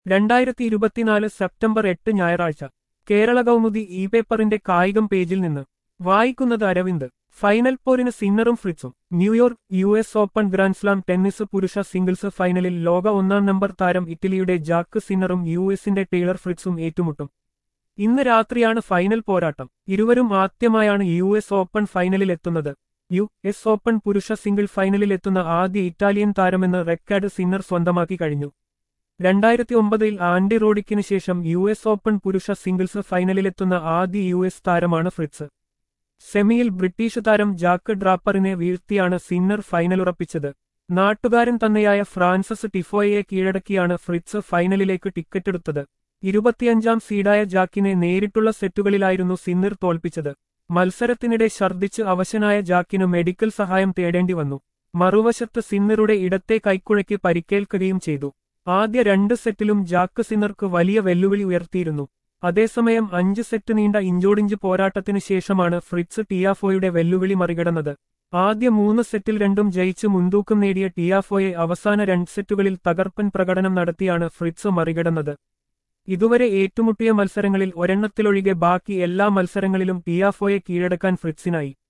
രണ്ടായിരത്തി ഇരുപത്തിനാല് സെപ്റ്റംബർ എട്ട് ഞായറാഴ്ച കേരള കൗമുദി ഇ പേപ്പറിന്റെ കായികം പേജിൽ നിന്ന് വായിക്കുന്നത് അരവിന്ദ് ഫൈനൽ പോരിന് സിന്നറും ഫ്രിറ്റ്സും New York U S Open grand slam tennis പുരുഷ സിംഗിൾസ് ഫൈനലിൽ ലോക ഒന്നാം നമ്പർ താരം ഇറ്റലിയുടെ ജാക്ക് സിന്നറും യു എസിന്റെ ടേലർ ഫ്രിറ്റ്സും ഏറ്റുമുട്ടും ഇന്ന് രാത്രിയാണ് ഫൈനൽ പോരാട്ടം ഇരുവരും ആദ്യമായാണ് യു എസ് ഓപ്പൺ ഫൈനലിൽ എത്തുന്നത് യു എസ് ഓപ്പൺ പുരുഷ സിംഗിൾ ഫൈനലിൽ എത്തുന്ന ആദ്യ ഇറ്റാലിയൻ താരമെന്ന് റെക്കാർഡ് സിന്നർ സ്വന്തമാക്കി കഴിഞ്ഞു രണ്ടായിരത്തി ഒമ്പതിൽ ആൻഡി റോഡിക്കിന് ശേഷം യു എസ് ഓപ്പൺ പുരുഷ സിംഗിൾസ് ഫൈനലിലെത്തുന്ന ആദ്യ യു എസ് താരമാണ് ഫ്രിറ്റ്സ് സെമിയിൽ ബ്രിട്ടീഷ് താരം ജാക്ക് ഡ്രാപ്പറിനെ വീഴ്ത്തിയാണ് സിന്നർ ഫൈനലുറപ്പിച്ചത് നാട്ടുകാരൻ തന്നെയായ ഫ്രാൻസസ് ടിഫോയെ കീഴടക്കിയാണ് ഫ്രിറ്റ്സ് ഫൈനലിലേക്ക് ടിക്കറ്റെടുത്തത് ഇരുപത്തിയഞ്ചാം സീഡായ ജാക്കിനെ നേരിട്ടുള്ള സെറ്റുകളിലായിരുന്നു സിന്നർ തോൽപ്പിച്ചത് മത്സരത്തിനിടെ ഛർദ്ദിച്ച് അവശനായ ജാക്കിന് മെഡിക്കൽ സഹായം തേടേണ്ടി വന്നു മറുവശത്ത് സിന്നറുടെ ഇടത്തെ കൈക്കുഴയ്ക്ക് പരിക്കേൽക്കുകയും ചെയ്തു ആദ്യ രണ്ട് സെറ്റിലും ജാക്ക് സിന്നർക്ക് വലിയ വെല്ലുവിളി ഉയർത്തിയിരുന്നു അതേസമയം അഞ്ച് സെറ്റ് നീണ്ട ഇഞ്ചോടിഞ്ച് പോരാട്ടത്തിനു ശേഷമാണ് ഫ്രിറ്റ്സ് ടിയാഫോയുടെ വെല്ലുവിളി മറികടന്നത് ആദ്യ മൂന്ന് സെറ്റിൽ രണ്ടും ജയിച്ച് മുൻതൂക്കം നേടിയ ടിയാഫോയെ അവസാന രണ്ട് സെറ്റുകളിൽ തകർപ്പൻ പ്രകടനം നടത്തിയാണ് ഫ്രിറ്റ്സ് മറികടന്നത് ഇതുവരെ ഏറ്റുമുട്ടിയ മത്സരങ്ങളിൽ ഒരെണ്ണത്തിലൊഴികെ ബാക്കി എല്ലാ മത്സരങ്ങളിലും ടിയാഫോയെ കീഴടക്കാൻ ഫ്രിറ്റ്സിനായി